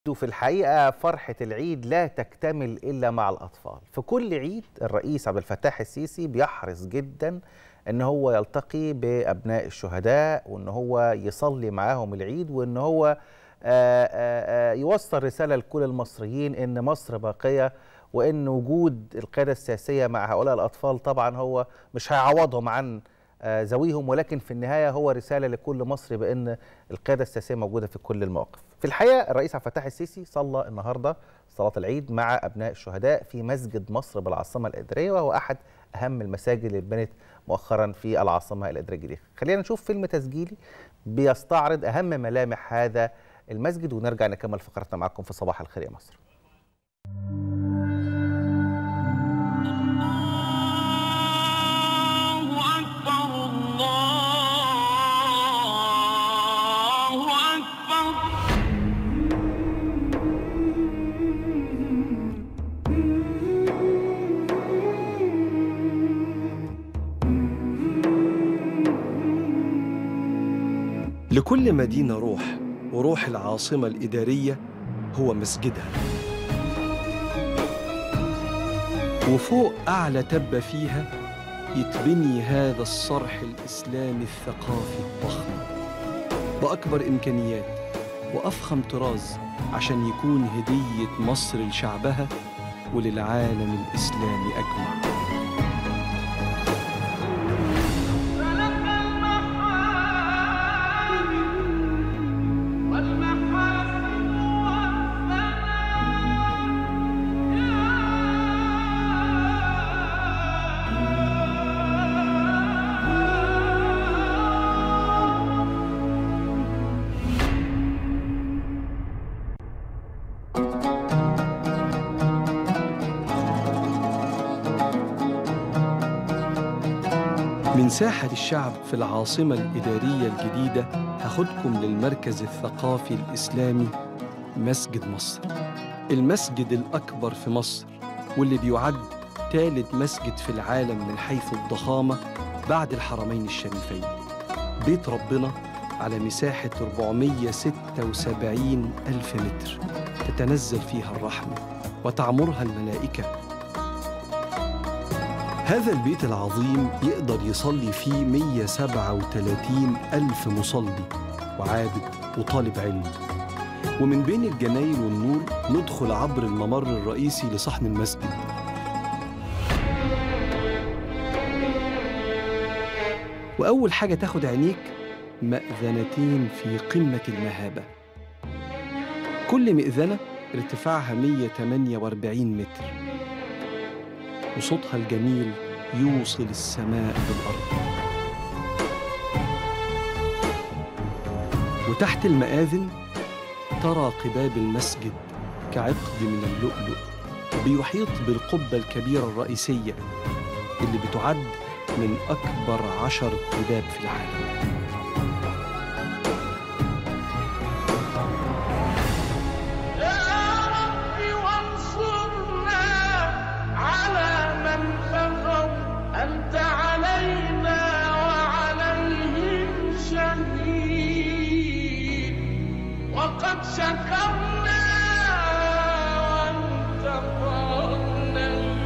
وفي الحقيقة فرحة العيد لا تكتمل إلا مع الأطفال في كل عيد الرئيس عبد الفتاح السيسي بيحرص جدا أن هو يلتقي بأبناء الشهداء وأن هو يصلي معاهم العيد وأن هو آآ آآ يوصل رسالة لكل المصريين أن مصر باقية وأن وجود القيادة السياسية مع هؤلاء الأطفال طبعا هو مش هيعوضهم عن ذويهم ولكن في النهايه هو رساله لكل مصري بان القياده السياسيه موجوده في كل المواقف. في الحقيقه الرئيس عبد الفتاح السيسي صلى النهارده صلاه العيد مع ابناء الشهداء في مسجد مصر بالعاصمه الاداريه وهو احد اهم المساجد اللي اتبنت مؤخرا في العاصمه الاداريه الجديده. خلينا نشوف فيلم تسجيلي بيستعرض اهم ملامح هذا المسجد ونرجع نكمل فقرتنا معكم في صباح الخير يا مصر. لكل مدينة روح وروح العاصمة الإدارية هو مسجدها وفوق أعلى تبة فيها يتبني هذا الصرح الإسلامي الثقافي الضخم بأكبر إمكانيات وأفخم طراز عشان يكون هدية مصر لشعبها وللعالم الإسلامي أجمع من ساحة الشعب في العاصمة الإدارية الجديدة هاخدكم للمركز الثقافي الإسلامي مسجد مصر المسجد الأكبر في مصر واللي بيعد ثالث مسجد في العالم من حيث الضخامة بعد الحرمين الشريفين بيت ربنا على مساحة 476 ألف متر تتنزل فيها الرحمة وتعمرها الملائكة هذا البيت العظيم يقدر يصلي فيه 137 ألف مصلي وعابد وطالب علم ومن بين الجناين والنور ندخل عبر الممر الرئيسي لصحن المسجد وأول حاجة تاخد عينيك مأذنتين في قمة المهابة كل مئذنة ارتفاعها 148 متر وصوتها الجميل يوصل السماء بالأرض وتحت المآذن ترى قباب المسجد كعقد من اللؤلؤ بيحيط بالقبة الكبيرة الرئيسية اللي بتعد من أكبر عشر قباب في العالم شكرنا وانتقلنا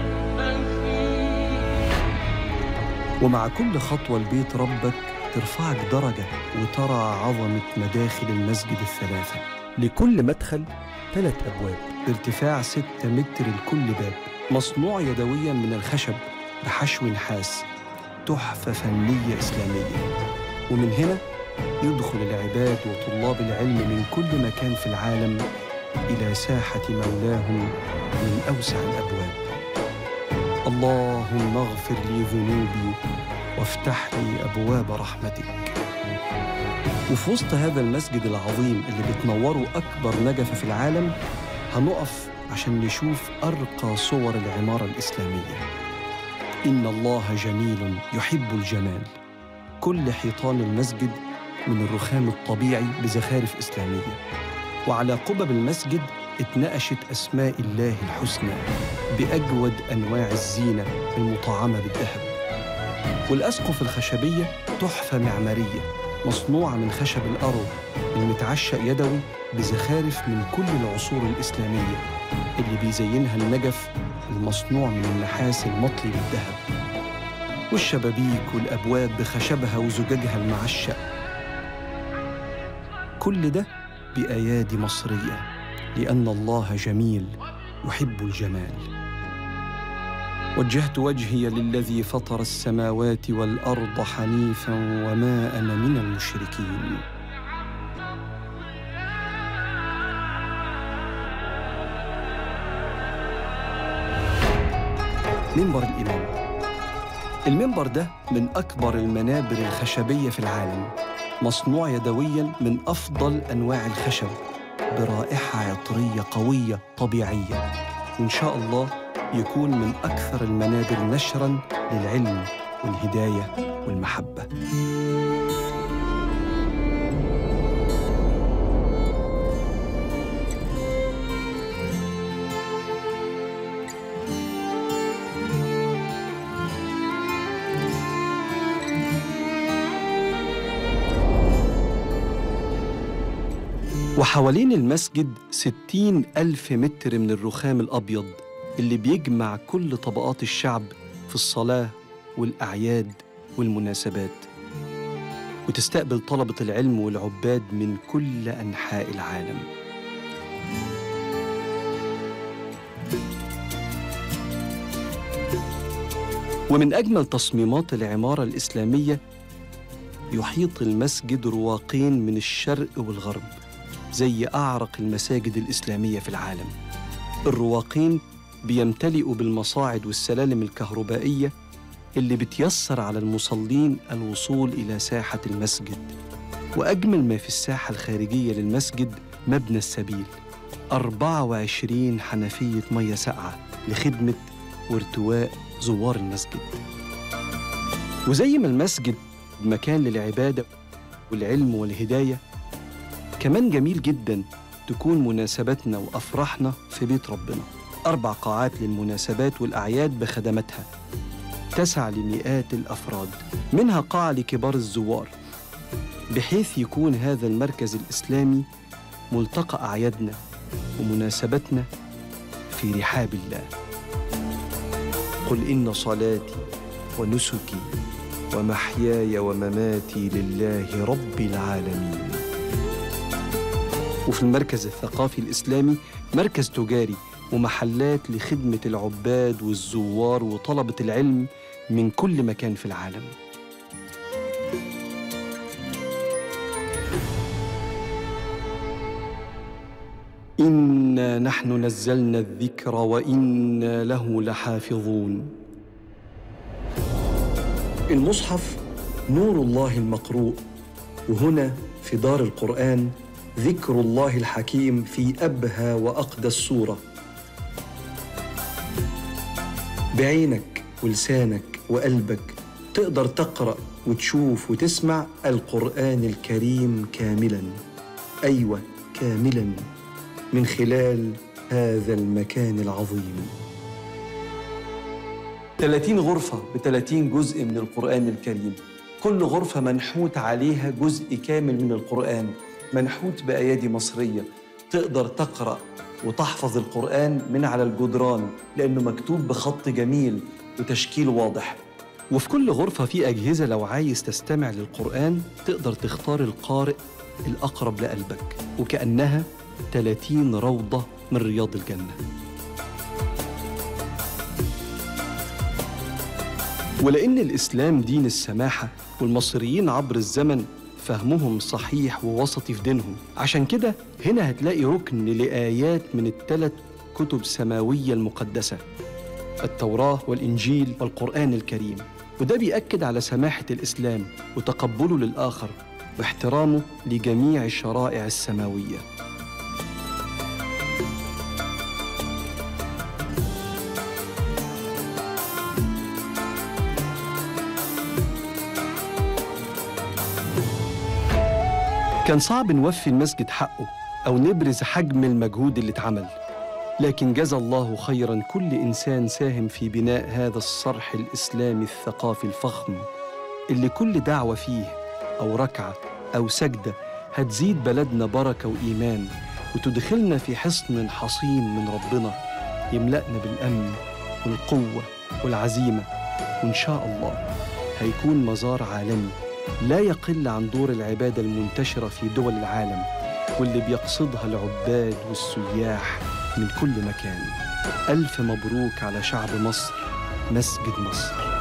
ومع كل خطوة لبيت ربك ترفعك درجة وترى عظمة مداخل المسجد الثلاثة لكل مدخل ثلاث أبواب ارتفاع ستة متر لكل باب مصنوع يدويا من الخشب بحشو نحاس تحفة فنية إسلامية ومن هنا يدخل العباد وطلاب العلم من كل مكان في العالم إلى ساحة مولاهم من أوسع الأبواب اللهم اغفر لي ذنوبي وافتح لي أبواب رحمتك وفي وسط هذا المسجد العظيم اللي بتنوره أكبر نجفة في العالم هنقف عشان نشوف أرقى صور العمارة الإسلامية إن الله جميل يحب الجمال كل حيطان المسجد من الرخام الطبيعي بزخارف إسلامية وعلى قبب المسجد اتنقشت أسماء الله الحسنى بأجود أنواع الزينة المطعمة بالذهب والأسقف الخشبية تحفة معمارية مصنوعة من خشب الأرو المتعشق يدوي بزخارف من كل العصور الإسلامية اللي بيزينها النجف المصنوع من النحاس المطلي بالذهب والشبابيك والأبواب بخشبها وزجاجها المعشق كل ده بأيادي مصرية لأن الله جميل يحب الجمال وجهت وجهي للذي فطر السماوات والأرض حنيفا وما أنا من المشركين منبر الإمام المنبر ده من أكبر المنابر الخشبية في العالم مصنوع يدويا من أفضل أنواع الخشب برائحة عطرية قوية طبيعية وإن شاء الله يكون من أكثر المنابر نشرا للعلم والهداية والمحبة وحوالين المسجد ستين ألف متر من الرخام الأبيض اللي بيجمع كل طبقات الشعب في الصلاة والأعياد والمناسبات وتستقبل طلبة العلم والعباد من كل أنحاء العالم ومن أجمل تصميمات العمارة الإسلامية يحيط المسجد رواقين من الشرق والغرب زي أعرق المساجد الإسلامية في العالم الرواقين بيمتلئوا بالمصاعد والسلالم الكهربائية اللي بتيسر على المصلين الوصول إلى ساحة المسجد وأجمل ما في الساحة الخارجية للمسجد مبنى السبيل 24 حنفية مية ساقعة لخدمة وارتواء زوار المسجد وزي ما المسجد مكان للعبادة والعلم والهداية كمان جميل جدا تكون مناسباتنا وأفراحنا في بيت ربنا أربع قاعات للمناسبات والأعياد بخدماتها تسع لمئات الأفراد منها قاعة لكبار الزوار بحيث يكون هذا المركز الإسلامي ملتقى أعيادنا ومناسباتنا في رحاب الله قل إن صلاتي ونسكي ومحياي ومماتي لله رب العالمين وفي المركز الثقافي الإسلامي مركز تجاري ومحلات لخدمة العباد والزوار وطلبة العلم من كل مكان في العالم إنا نحن نزلنا الذكر وإنا له لحافظون المصحف نور الله المقروء وهنا في دار القرآن ذكر الله الحكيم في أبهى وأقدس صورة بعينك ولسانك وقلبك تقدر تقرأ وتشوف وتسمع القرآن الكريم كاملا أيوة كاملا من خلال هذا المكان العظيم 30 غرفة ب 30 جزء من القرآن الكريم كل غرفة منحوت عليها جزء كامل من القرآن منحوت بأيادي مصرية تقدر تقرأ وتحفظ القرآن من على الجدران لأنه مكتوب بخط جميل وتشكيل واضح وفي كل غرفة في أجهزة لو عايز تستمع للقرآن تقدر تختار القارئ الأقرب لقلبك وكأنها 30 روضة من رياض الجنة ولأن الإسلام دين السماحة والمصريين عبر الزمن فهمهم صحيح ووسطي في دينهم عشان كده هنا هتلاقي ركن لآيات من الثلاث كتب سماوية المقدسة التوراة والإنجيل والقرآن الكريم وده بيأكد على سماحة الإسلام وتقبله للآخر واحترامه لجميع الشرائع السماويه كان صعب نوفي المسجد حقه أو نبرز حجم المجهود اللي اتعمل لكن جزى الله خيرا كل إنسان ساهم في بناء هذا الصرح الإسلامي الثقافي الفخم اللي كل دعوة فيه أو ركعة أو سجدة هتزيد بلدنا بركة وإيمان وتدخلنا في حصن حصين من ربنا يملأنا بالأمن والقوة والعزيمة وإن شاء الله هيكون مزار عالمي لا يقل عن دور العبادة المنتشرة في دول العالم واللي بيقصدها العباد والسياح من كل مكان ألف مبروك على شعب مصر مسجد مصر